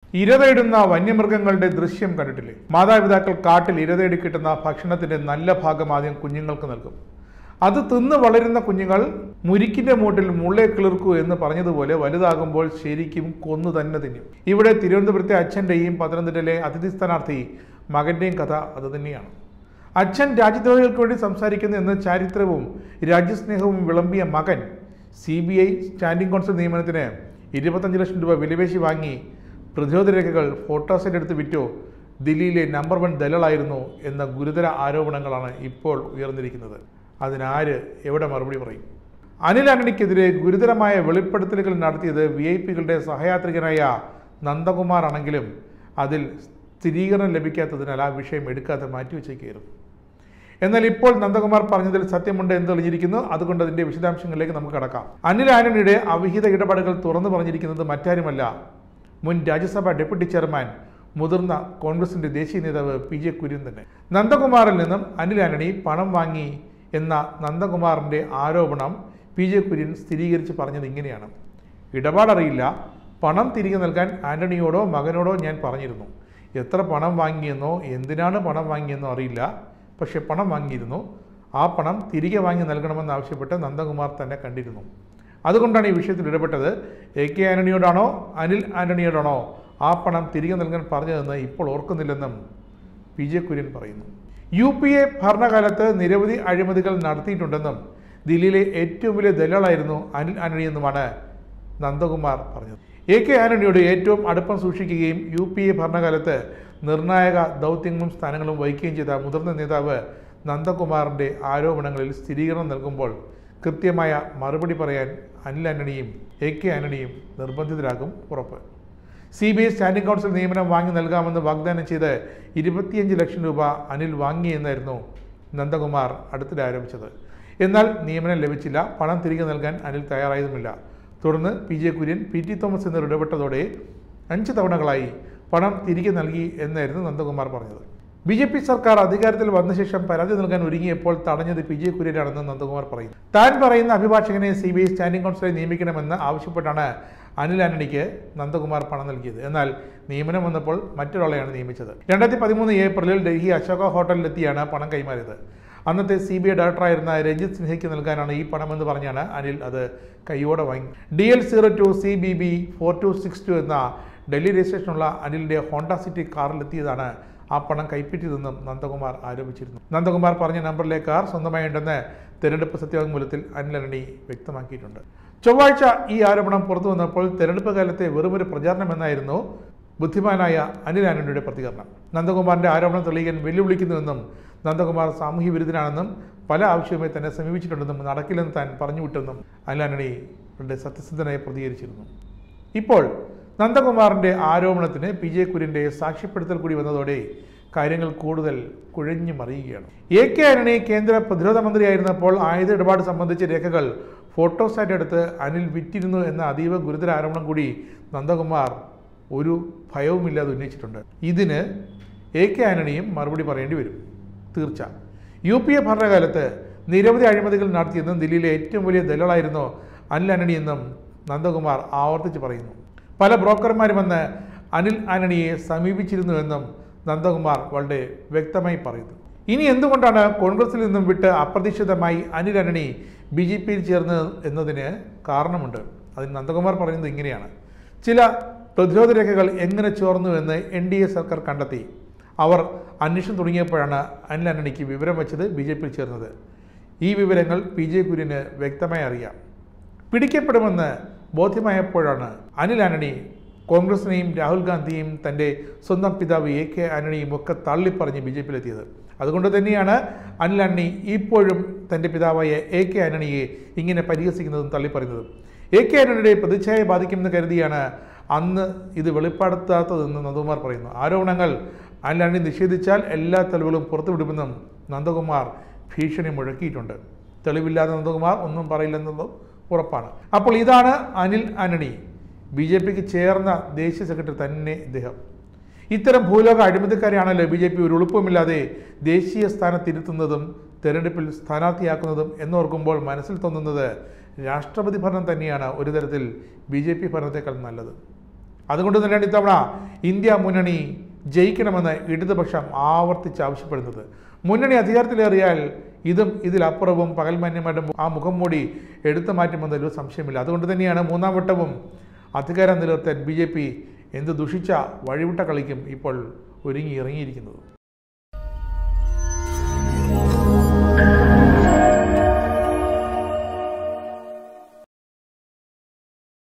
ഇരതയിടുന്ന വന്യമൃഗങ്ങളുടെ ദൃശ്യം കണ്ടിട്ടില്ലേ മാതാപിതാക്കൾ കാട്ടിൽ ഇരതയിടി കിട്ടുന്ന ഭക്ഷണത്തിന്റെ നല്ല ഭാഗം ആദ്യം കുഞ്ഞുങ്ങൾക്ക് നൽകും അത് തിന്ന് വളരുന്ന കുഞ്ഞുങ്ങൾ മുരിക്കിന്റെ മൂട്ടിൽ മുള്ളെ കിളിർക്കൂ എന്ന് പറഞ്ഞതുപോലെ വലുതാകുമ്പോൾ ശരിക്കും കൊന്നു തന്നെ തിന്നും ഇവിടെ തിരുവനന്തപുരത്തെ അച്ഛൻ്റെയും പത്തനംതിട്ടയിലെ അതിഥി സ്ഥാനാർത്ഥി മകന്റെയും കഥ അത് തന്നെയാണ് അച്ഛൻ രാജ്യദ്രോഹികൾക്ക് വേണ്ടി സംസാരിക്കുന്നു എന്ന ചാരിത്രവും രാജ്യസ്നേഹവും വിളമ്പിയ മകൻ C B I standing counsel നിയമനത്തിന് ഇരുപത്തഞ്ച് ലക്ഷം രൂപ വിലപേശി വാങ്ങി പ്രതിരോധ രേഖകൾ ഫോട്ടോസെറ്റ് എടുത്ത് വിറ്റോ ദില്ലിയിലെ നമ്പർ വൺ ദലാളായിരുന്നു എന്ന ഗുരുതര ആരോപണങ്ങളാണ് ഇപ്പോൾ ഉയർന്നിരിക്കുന്നത് അതിനാര് എവിടെ മറുപടി പറയും അനിൽ ആന്റണിക്കെതിരെ ഗുരുതരമായ വെളിപ്പെടുത്തലുകൾ നടത്തിയത് വി ഐ പികളുടെ സഹയാത്രികനായ നന്ദകുമാർ ആണെങ്കിലും അതിൽ സ്ഥിരീകരണം ലഭിക്കാത്തതിനാൽ ആ വിഷയം എടുക്കാതെ മാറ്റിവെച്ചേക്കായിരുന്നു എന്നാൽ ഇപ്പോൾ നന്ദകുമാർ പറഞ്ഞതിൽ സത്യമുണ്ട് എന്ന് തെളിഞ്ഞിരിക്കുന്നു അതുകൊണ്ട് അതിന്റെ വിശദാംശങ്ങളിലേക്ക് നമുക്ക് കടക്കാം അനിൽ ആന്റണിയുടെ അവിഹിത ഇടപാടുകൾ തുറന്നു പറഞ്ഞിരിക്കുന്നത് മറ്റാരുമല്ല മുൻ രാജ്യസഭാ ഡെപ്യൂട്ടി ചെയർമാൻ മുതിർന്ന കോൺഗ്രസിന്റെ ദേശീയ നേതാവ് പി ജെ കുര്യൻ തന്നെ നന്ദകുമാറിൽ നിന്നും അനിൽ ആന്റണി പണം വാങ്ങി എന്ന നന്ദകുമാറിന്റെ ആരോപണം പി ജെ കുര്യൻ സ്ഥിരീകരിച്ച് പറഞ്ഞത് ഇങ്ങനെയാണ് ഇടപാടറിയില്ല പണം തിരികെ നൽകാൻ ആന്റണിയോടോ മകനോടോ ഞാൻ പറഞ്ഞിരുന്നു എത്ര പണം വാങ്ങിയെന്നോ എന്തിനാണ് പണം വാങ്ങിയെന്നോ അറിയില്ല പക്ഷെ പണം വാങ്ങിയിരുന്നു ആ പണം തിരികെ വാങ്ങി നൽകണമെന്ന് ആവശ്യപ്പെട്ട് നന്ദകുമാർ തന്നെ കണ്ടിരുന്നു അതുകൊണ്ടാണ് ഈ വിഷയത്തിൽ ഇടപെട്ടത് എ കെ ആന്റണിയോടാണോ അനിൽ ആന്റണിയോടാണോ ആ പണം തിരികെ നൽകാൻ പറഞ്ഞതെന്ന് ഇപ്പോൾ ഓർക്കുന്നില്ലെന്നും പി ജെ കുര്യൻ പറയുന്നു യു പി എ ഭരണകാലത്ത് നിരവധി അഴിമതികൾ നടത്തിയിട്ടുണ്ടെന്നും ദില്ലിയിലെ ഏറ്റവും വലിയ ദലാളായിരുന്നു അനിൽ ആന്റണി എന്നുമാണ് നന്ദകുമാർ പറഞ്ഞത് എ കെ ആന്റണിയോട് ഏറ്റവും അടുപ്പം സൂക്ഷിക്കുകയും യു പി എ ഭരണകാലത്ത് നിർണായക ദൗത്യങ്ങളും സ്ഥാനങ്ങളും വഹിക്കുകയും ചെയ്ത മുതിർന്ന നേതാവ് നന്ദകുമാറിന്റെ ആരോപണങ്ങളിൽ സ്ഥിരീകരണം നൽകുമ്പോൾ കൃത്യമായ മറുപടി പറയാൻ അനിൽ ആന്റണിയും എ കെ ആന്റണിയും നിർബന്ധിതരാകും ഉറപ്പ് C B I standing counsel നിയമനം വാങ്ങി നൽകാമെന്ന് വാഗ്ദാനം ചെയ്ത് ഇരുപത്തിയഞ്ച് ലക്ഷം രൂപ അനിൽ വാങ്ങിയെന്നായിരുന്നു നന്ദകുമാർ അടുത്തിടെ ആരോപിച്ചത് എന്നാൽ നിയമനം ലഭിച്ചില്ല പണം തിരികെ നൽകാൻ അനിൽ തയ്യാറായതുമില്ല തുടർന്ന് P J Kurien P T Thomas എന്നിവർ ഇടപെട്ടതോടെ അഞ്ച് തവണകളായി പണം തിരികെ നൽകി എന്നായിരുന്നു നന്ദകുമാർ പറഞ്ഞത് ബി ജെ പി സർക്കാർ അധികാരത്തിൽ വന്ന ശേഷം പരാതി നൽകാൻ ഒരുങ്ങിയപ്പോൾ തടഞ്ഞത് പി ജെ കുര്യനാണെന്ന് നന്ദകുമാർ പറയുന്നു താൻ പറയുന്ന അഭിഭാഷകനെ സി ബി ഐ സ്റ്റാൻഡിംഗ് കൗൺസിലായി നിയമിക്കണമെന്ന് ആവശ്യപ്പെട്ടാണ് അനിൽ ആന്റണിക്ക് നന്ദകുമാർ പണം നൽകിയത് എന്നാൽ നിയമനം വന്നപ്പോൾ മറ്റൊരാളെയാണ് നിയമിച്ചത് രണ്ടായിരത്തി പതിമൂന്ന് ഏപ്രിലിൽ ഡൽഹി അശോക ഹോട്ടലിലെത്തിയാണ് പണം കൈമാറിയത് അന്നത്തെ സി ബി ഐ ഡയറക്ടറായിരുന്ന രഞ്ജിത്ത് സിൻഹയ്ക്ക് നൽകാനാണ് ഈ പണമെന്ന് പറഞ്ഞാണ് അനിൽ അത് കൈയോടെ വാങ്ങി D L zero two C B B four two six two എന്ന ഡൽഹി രജിസ്ട്രേഷനുള്ള അനിലിന്റെ ഹോണ്ട സിറ്റി കാറിലെത്തിയതാണ് ആ പണം കൈപ്പറ്റിയതെന്നും നന്ദകുമാർ ആരോപിച്ചിരുന്നു നന്ദകുമാർ പറഞ്ഞ നമ്പറിലെ കാർ സ്വന്തമായി ഉണ്ടെന്ന് തെരഞ്ഞെടുപ്പ് സത്യവാങ്മൂലത്തിൽ അനിൽ ആന്റണി വ്യക്തമാക്കിയിട്ടുണ്ട് ചൊവ്വാഴ്ച ഈ ആരോപണം പുറത്തു വന്നപ്പോൾ തെരഞ്ഞെടുപ്പ് കാലത്തെ വെറുമൊരു പ്രചാരണമെന്നായിരുന്നു ബുദ്ധിമാനായ അനിൽ ആന്റണിയുടെ പ്രതികരണം നന്ദകുമാറിന്റെ ആരോപണം തെളിയിക്കാൻ വെല്ലുവിളിക്കുന്നുവെന്നും നന്ദകുമാർ സാമൂഹ്യ വിരുദ്ധനാണെന്നും പല ആവശ്യവുമായി തന്നെ സമീപിച്ചിട്ടുണ്ടെന്നും നടക്കില്ലെന്ന് താൻ പറഞ്ഞുവിട്ടെന്നും അനിൽ ആന്റണി വളരെ സത്യസന്ധനായി പ്രതികരിച്ചിരുന്നു ഇപ്പോൾ നന്ദകുമാറിന്റെ ആരോപണത്തിന് പി ജെ കുര്യന്റെ സാക്ഷ്യപ്പെടുത്തൽ കൂടി വന്നതോടെ കാര്യങ്ങൾ കൂടുതൽ കുഴഞ്ഞു മറിയുകയാണ് എ കെ ആന്റണി കേന്ദ്ര പ്രതിരോധ മന്ത്രിയായിരുന്നപ്പോൾ ആയുധ ഇടപാട് സംബന്ധിച്ച രേഖകൾ ഫോട്ടോസാറ്റ് എടുത്ത് അനിൽ വിറ്റിരുന്നു എന്ന അതീവ ഗുരുതര ആരോപണം കൂടി നന്ദകുമാർ ഒരു ഭയവുമില്ലാതെ ഉന്നയിച്ചിട്ടുണ്ട് ഇതിന് എ കെ ആന്റണിയും മറുപടി പറയേണ്ടി വരും തീർച്ച യു പി എ ഭരണകാലത്ത് നിരവധി അഴിമതികൾ നടത്തിയെന്നും ദില്ലിയിലെ ഏറ്റവും വലിയ ദലാളായിരുന്നു അനിൽ ആന്റണി എന്നും നന്ദകുമാർ ആവർത്തിച്ച് പറയുന്നു പല ബ്രോക്കർമാരും വന്ന് അനിൽ ആന്റണിയെ സമീപിച്ചിരുന്നുവെന്നും നന്ദകുമാർ വളരെ വ്യക്തമായി പറയുന്നു ഇനി എന്തുകൊണ്ടാണ് കോൺഗ്രസിൽ നിന്നും വിട്ട് അപ്രതീക്ഷിതമായി അനിൽ ആന്റണി ബി ജെ പിയിൽ ചേർന്ന് എന്നതിന് കാരണമുണ്ട് അതിന് നന്ദകുമാർ പറയുന്നത് ഇങ്ങനെയാണ് ചില പ്രതിരോധ രേഖകൾ എങ്ങനെ ചോർന്നുവെന്ന് എൻ ഡി എ സർക്കാർ കണ്ടെത്തി അവർ അന്വേഷണം തുടങ്ങിയപ്പോഴാണ് അനിൽ ആന്റണിക്ക് വിവരം വെച്ചത് ബി ജെ പിയിൽ ചേർന്നത് ഈ വിവരങ്ങൾ പി ജെ കുര്യന് വ്യക്തമായി അറിയാം പിടിക്കപ്പെടുമെന്ന് ബോധ്യമായപ്പോഴാണ് അനിൽ ആന്റണി കോൺഗ്രസിനെയും രാഹുൽ ഗാന്ധിയും തൻ്റെ സ്വന്തം പിതാവ് എ കെ ആന്റണിയും ഒക്കെ തള്ളിപ്പറഞ്ഞ് ബി ജെ പിയിലെത്തിയത് അതുകൊണ്ട് തന്നെയാണ് അനിൽ ആന്റണി ഇപ്പോഴും തൻ്റെ പിതാവായ എ കെ ആന്റണിയെ ഇങ്ങനെ പരിഹസിക്കുന്നതും തള്ളിപ്പറയുന്നതും എ കെ ആന്റണിയുടെ പ്രതിച്ഛായ ബാധിക്കുമെന്ന് കരുതിയാണ് അന്ന് ഇത് വെളിപ്പെടുത്താത്തതെന്ന് നന്ദകുമാർ പറയുന്നു ആരോപണങ്ങൾ അനിൽ ആന്റണി നിഷേധിച്ചാൽ എല്ലാ തെളിവുകളും പുറത്തുവിടുമെന്നും നന്ദകുമാർ ഭീഷണി മുഴക്കിയിട്ടുണ്ട് തെളിവില്ലാതെ നന്ദകുമാർ ഒന്നും പറയില്ലെന്നതും ഉറപ്പാണ് അപ്പോൾ ഇതാണ് അനിൽ ആന്റണി ബി ജെ പിക്ക് ചേർന്ന ദേശീയ സെക്രട്ടറി തന്നെ ഇദ്ദേഹം ഇത്തരം ഭൂലോക അഴിമതിക്കാരെയാണല്ലോ ബി ജെ പി ഒരു എളുപ്പമില്ലാതെ ദേശീയ സ്ഥാനത്തിരുത്തുന്നതും തെരഞ്ഞെടുപ്പിൽ സ്ഥാനാർത്ഥിയാക്കുന്നതും എന്നോർക്കുമ്പോൾ മനസ്സിൽ തോന്നുന്നത് രാഷ്ട്രപതി ഭരണം തന്നെയാണ് ഒരു തരത്തിൽ ബി ജെ പി ഭരണത്തെക്കാൾ നല്ലത് അതുകൊണ്ട് തന്നെയാണ് ഇത്തവണ ഇന്ത്യ മുന്നണി ജയിക്കണമെന്ന് ഇടതുപക്ഷം ആവർത്തിച്ച് ആവശ്യപ്പെടുന്നത് മുന്നണി അധികാരത്തിലേറിയാൽ ഇതും ഇതിലപ്പുറവും പകൽമാന്യമായിട്ട് ആ മുഖം മൂടി എടുത്തു മാറ്റുമെന്നൊരു സംശയമില്ല അതുകൊണ്ട് തന്നെയാണ് മൂന്നാം വട്ടവും അധികാരം നിലനിർത്താൻ ബി ജെ പി എന്ത് ദുഷിച്ച വഴിവിട്ട കളിക്കും ഇപ്പോൾ ഒരുങ്ങി ഇറങ്ങിയിരിക്കുന്നത്